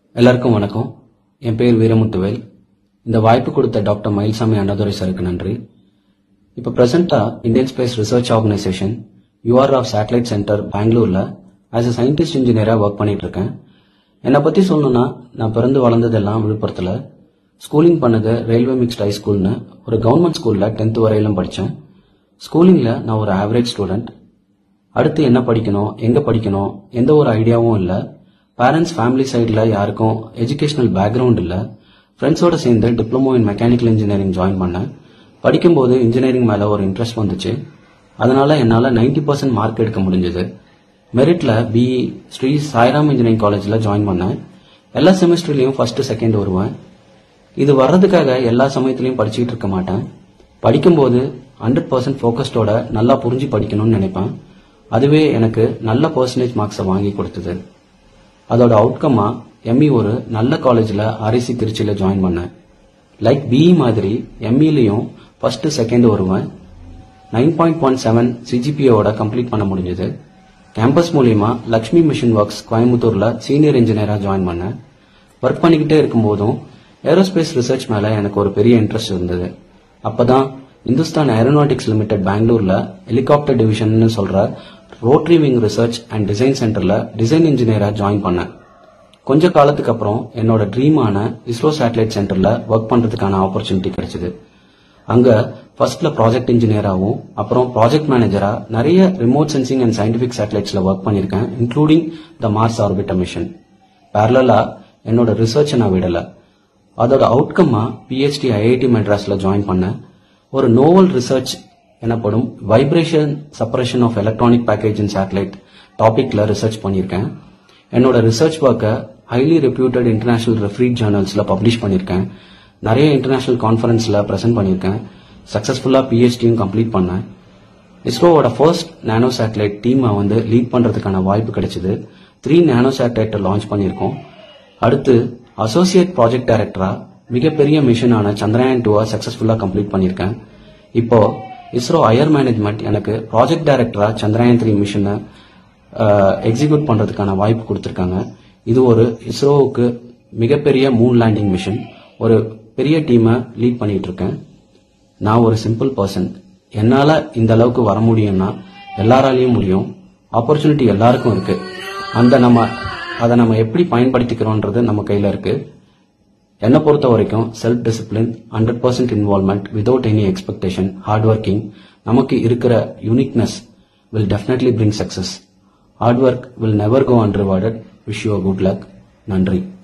எல்லாருக்கும் வணக்கம் என் பேர் வீரமுத்துவேல் இந்த வாய்ப்பு கொடுத்த டாக்டர் மயில்சாமி அண்ணாதுரை சாருக்கு நன்றி இப்போ ப்ரெசென்ட்டாக Indian space research organisation UR of satellite centre பெங்களூரில் ஆஸ் அ சயின்டிஸ்ட் இன்ஜினியராக ஒர்க் பண்ணிட்டு இருக்கேன் என்னை பற்றி சொல்லணும்னா நான் பிறந்து வளர்ந்ததெல்லாம் விழுப்புரத்தில் ஸ்கூலிங் பண்ணது ரயில்வே மிக்ஸ்ட் ஹை ஸ்கூல்னு ஒரு கவர்மெண்ட் ஸ்கூலில் டென்த் வரையிலும் படித்தேன் ஸ்கூலிங்கில் நான் ஒரு ஆவரேஜ் ஸ்டூடெண்ட் அடுத்து என்ன படிக்கணும் எங்கே படிக்கணும் எந்த ஒரு ஐடியாவும் இல்லை பேரண்ட்ஸ் ஃபேமிலி சைடில் யாருக்கும் எஜுகேஷனல் பேக்ரவுண்ட் இல்லை ஃப்ரெண்ட்ஸோட சேர்ந்து diploma in mechanical engineering join பண்ணேன் படிக்கும்போது இன்ஜினியரிங் மேலே ஒரு இன்ட்ரெஸ்ட் வந்துச்சு அதனால என்னால் 90% பர்சன்ட் மார்க் எடுக்க முடிஞ்சது மெரிட்ல பிஇ ஸ்ரீ சாய்ராம் இன்ஜினியரிங் காலேஜில் ஜாயின் பண்ணேன் எல்லா செமஸ்டர்லையும் ஃபர்ஸ்ட் செகண்ட் வருவேன் இது வர்றதுக்காக எல்லா சமயத்திலையும் படிச்சுக்கிட்டு இருக்க மாட்டேன் படிக்கும்போது ஹண்ட்ரட் பர்சன்ட் ஃபோக்கஸ்டோட நல்லா புரிஞ்சு படிக்கணும்னு நினைப்பேன் அதுவே எனக்கு நல்ல பர்சன்டேஜ் மார்க்ஸை வாங்கி கொடுத்தது அதோட அவுட்கமா எம்இ ஒரு நல்ல காலேஜில் ஆர்இசி திருச்சியில் ஜாயின் பண்ணேன் லைக் பிஇ மாதிரி எம்இலையும் ஃபர்ஸ்ட் செகண்ட் வருவேன் நைன் பாயிண்ட் ஒன் செவன் சிஜிபிஓட கம்ப்ளீட் பண்ண முடிஞ்சது கேம்பஸ் மூலியமா லக்ஷ்மி மிஷன் ஒர்க்ஸ் கோயம்புத்தூர்ல சீனியர் இன்ஜினியரா ஜாயின் பண்ணேன் ஒர்க் பண்ணிக்கிட்டே இருக்கும்போதும் ஏரோஸ்பேஸ் ரிசர்ச் மேல எனக்கு ஒரு பெரிய இன்ட்ரெஸ்ட் இருந்தது அப்பதான் இந்துஸ்தான் ஏரோநாட்டிக்ஸ் லிமிடெட் பெங்களூர்ல ஹெலிகாப்டர் டிவிஷன் சொல்ற rotary wing research and design சென்டர்ல டிசைன் இன்ஜினியரா ஜாயின் பண்ணேன் கொஞ்ச காலத்துக்கு அப்புறம் என்னோட ட்ரீமான இஸ்ரோ சேட்டலைட் சென்டர்ல ஒர்க் பண்றதுக்கான ஆப்பர்ச்சுனிட்டி கிடைச்சது அங்க ஃபர்ஸ்ட்ல ப்ராஜெக்ட் இன்ஜினியராகவும் அப்புறம் ப்ராஜெக்ட் மேனேஜரா நிறைய ரிமோட் சென்சிங் அண்ட் சயின்டிபிக் சேட்டலைட்ஸ்ல ஒர்க் பண்ணியிருக்கேன் including the Mars orbiter mission பேரலா என்னோட ரிசர்ச்சை நான் விடல அதோட அவுட்கம்மா பிஹெச்டி ஐஐடி மெட்ராஸ்ல ஜாயின் பண்ணேன் ஒரு நோவல் ரிசர்ச் எனப்படும் vibration separation of electronic package in satellite டாபிக்ல ரிசர்ச் பண்ணியிருக்கேன் என்னோட ரிசர்ச் ஒர்க்கை ஹைலி ரெப்யூட்டட் இன்டர்நேஷனல் ரெஃப்ரீட் ஜேர்னல்ஸ்ல பப்ளிஷ் பண்ணியிருக்கேன் நிறைய இன்டர்நேஷனல் கான்ஃபரன்ஸ்ல ப்ரெசென்ட் பண்ணியிருக்கேன் சக்சஸ்ஃபுல்லா பிஹெச்டியும் கம்ப்ளீட் பண்ணேன் இஸ்ரோவோட ஃபர்ஸ்ட் நானோ சேட்டலைட் டீமை வந்து லீட் பண்றதுக்கான வாய்ப்பு கிடைச்சது த்ரீ நானோ சேட்டலைட்டை லான்ச் பண்ணியிருக்கோம் அடுத்து அசோசியேட் ப்ராஜெக்ட் டைரக்டரா மிகப்பெரிய மிஷனான சந்திரயான் டூவை சக்சஸ்ஃபுல்லா கம்ப்ளீட் பண்ணியிருக்கேன் இப்போ இஸ்ரோ ஹையர் மேனேஜ்மெண்ட் எனக்கு ப்ராஜெக்ட் டைரக்டரா சந்திரயான் த்ரீ மிஷனை எக்ஸிக்யூட் பண்றதுக்கான வாய்ப்பு கொடுத்திருக்காங்க இது ஒரு இஸ்ரோவுக்கு மிகப்பெரிய மூன் லேண்டிங் மிஷன் ஒரு பெரிய டீமை லீட் பண்ணிட்டு இருக்கேன் நான் ஒரு சிம்பிள் பர்சன் என்னால இந்த அளவுக்கு வர முடியும்னா எல்லாராலையும் முடியும் ஆப்பர்ச்சுனிட்டி எல்லாருக்கும் இருக்கு அந்த நம்ம அதை நம்ம எப்படி பயன்படுத்திக்கிறோன்றது நம்ம கையில இருக்கு என்னை பொறுத்த வரைக்கும் self discipline hundred percent involvement without any expectation hard working நமக்கு இருக்கிற uniqueness will definitely bring success hard work will never go unrewarded wish you good luck நன்றி